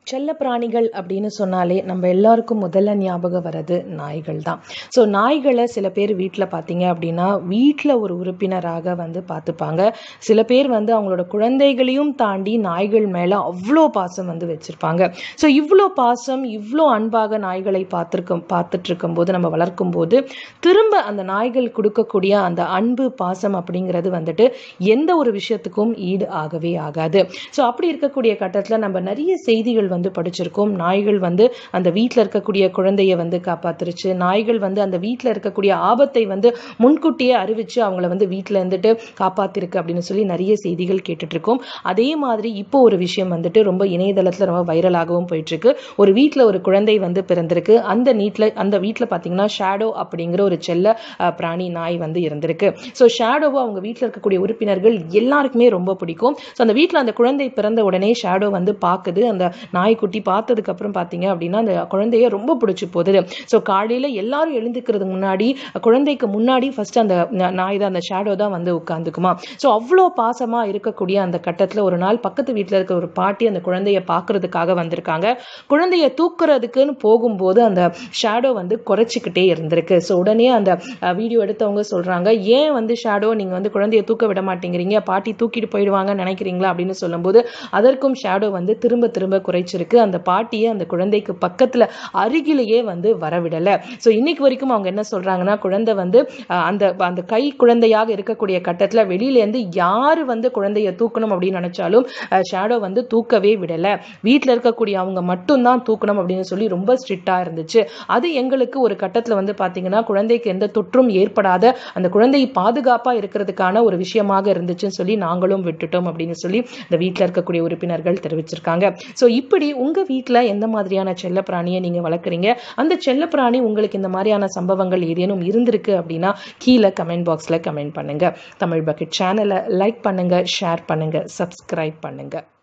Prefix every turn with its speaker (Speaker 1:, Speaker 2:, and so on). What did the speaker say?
Speaker 1: செல்ல பிராணிகள் அப்படின்னு சொன்னாலே நம்ம எல்லாருக்கும் முதல்ல ஞாபகம் வர்றது நாய்கள் தான் ஸோ நாய்களை சில பேர் வீட்டில் பார்த்தீங்க அப்படின்னா வீட்டில் ஒரு உறுப்பினராக வந்து பார்த்துப்பாங்க சில பேர் வந்து அவங்களோட குழந்தைகளையும் தாண்டி நாய்கள் மேலே அவ்வளோ பாசம் வந்து வச்சுருப்பாங்க ஸோ இவ்வளோ பாசம் இவ்வளோ அன்பாக நாய்களை பார்த்துருக்கும் பார்த்துட்டு இருக்கும்போது நம்ம வளர்க்கும் போது திரும்ப அந்த நாய்கள் கொடுக்கக்கூடிய அந்த அன்பு பாசம் அப்படிங்கிறது வந்துட்டு எந்த ஒரு விஷயத்துக்கும் ஈடு ஆகவே ஆகாது ஸோ அப்படி இருக்கக்கூடிய கட்டத்தில் நம்ம நிறைய செய்திகள் வந்து படிச்சிருக்கோம் நாய்கள் வந்து அந்த வீட்டில் இருக்கக்கூடிய குழந்தைய வந்து காப்பாத்துருச்சு நாய்கள் வந்து அந்த வீட்டில் இருக்கக்கூடிய ஆபத்தை வந்து முன்கூட்டியே அறிவிச்சு அவங்கள வந்து வீட்டில் இருந்துட்டு காப்பாத்திருக்கு அப்படின்னு சொல்லி நிறைய செய்திகள் கேட்டுட்டு இருக்கோம் அதே மாதிரி இப்போ ஒரு விஷயம் வந்துட்டு ரொம்ப இணையதளத்தில் ரொம்ப வைரலாகவும் போயிட்டு இருக்கு ஒரு வீட்டில் ஒரு குழந்தை வந்து பிறந்திருக்கு அந்த நீட்டில் அந்த வீட்டில் பார்த்தீங்கன்னா ஷேடோ அப்படிங்கிற ஒரு செல்ல அஹ், பிராணி நாய் வந்து இருந்திருக்கு ஸோ ஷேடோவை அவங்க வீட்டில் இருக்கக்கூடிய உறுப்பினர்கள் எல்லாருக்குமே ரொம்ப பிடிக்கும் ஸோ அந்த வீட்டில் அந்த குழந்தை பிறந்த உடனே ஷேடோ வந்து பார்க்குது அந்த நாய்க்குட்டி பார்த்ததுக்கு அப்புறம் பார்த்தீங்க அப்படின்னா அந்த குழந்தைய ரொம்ப பிடிச்சி போகுது ஸோ காலையில் எல்லாரும் எழுந்துக்கிறதுக்கு முன்னாடி குழந்தைக்கு முன்னாடி ஃபர்ஸ்ட் அந்த ந- நாய் தான் அந்த ஷேடோ தான் வந்து உட்காந்துக்குமா ஸோ அவ்வளோ பாசமாக இருக்கக்கூடிய அந்த கட்டத்தில் ஒரு நாள் பக்கத்து வீட்டில் இருக்க ஒரு பாட்டி அந்த குழந்தைய பார்க்கறதுக்காக வந்திருக்காங்க குழந்தைய தூக்குறதுக்குன்னு போகும்போது அந்த ஷேடோ வந்து குறைச்சிக்கிட்டே இருந்திருக்கு ஸோ உடனே அந்த வீடியோ எடுத்தவங்க சொல்றாங்க ஏன் வந்து ஷேடோ நீங்க வந்து குழந்தைய தூக்க விட மாட்டேங்கிறீங்க பாட்டி தூக்கிட்டு போயிடுவாங்கன்னு நினைக்கிறீங்களா அப்படின்னு சொல்லும்போது அதற்கும் ஷேடோ வந்து திரும்ப திரும்ப குறைச்சிருக்கு அந்த பாட்டியை அந்த குழந்தைக்கு பக்கத்துல அருகிலேயே வந்து வரவிடல ஸோ இன்னைக்கு வரைக்கும் அவங்க என்ன சொல்றாங்கன்னா குழந்தை வந்து அஹ், அந்த அந்த கை குழந்தையாக இருக்கக்கூடிய கட்டத்துல வெளியில இருந்து யாரு வந்து குழந்தைய தூக்கணும் அப்படின்னு நினைச்சாலும் ஷேடோ வந்து தூக்கவே விடல வீட்டில் இருக்கக்கூடிய அவங்க மட்டும்தான் தூக்கணும் அப்படின்னு சொல்லி ரொம்ப ஸ்ட்ரிக்டா இருந்துச்சு அது எங்களுக்கு ஒரு கட்டத்துல வந்து பாத்தீங்கன்னா குழந்தைக்கு எந்த தொற்றும் ஏற்படாத அந்த குழந்தை பாதுகாப்பா இருக்கிறதுக்கான ஒரு விஷயமாக இருந்துச்சுன்னு சொல்லி நாங்களும் விட்டுட்டோம் அப்படின்னு சொல்லி இந்த வீட்டில் இருக்கக்கூடிய உறுப்பினர்கள் தெரிவிச்சிருக்காங்க ஸோ இப்படி உங்க வீட்டில் எந்த மாதிரியான செல்ல பிராணியை நீங்க வளர்க்குறீங்க அந்த செல்ல பிராணி உங்களுக்கு இந்த மாதிரியான சம்பவங்கள் ஏதேனும் இருந்திருக்கு அப்படின்னா கீழே கமெண்ட் பாக்ஸ்ல கமெண்ட் பண்ணுங்க தமிழ் பக்கெட் சேனலை லைக் பண்ணுங்க ஷேர் பண்ணுங்க சப்ஸ்கிரைப் பண்ணுங்க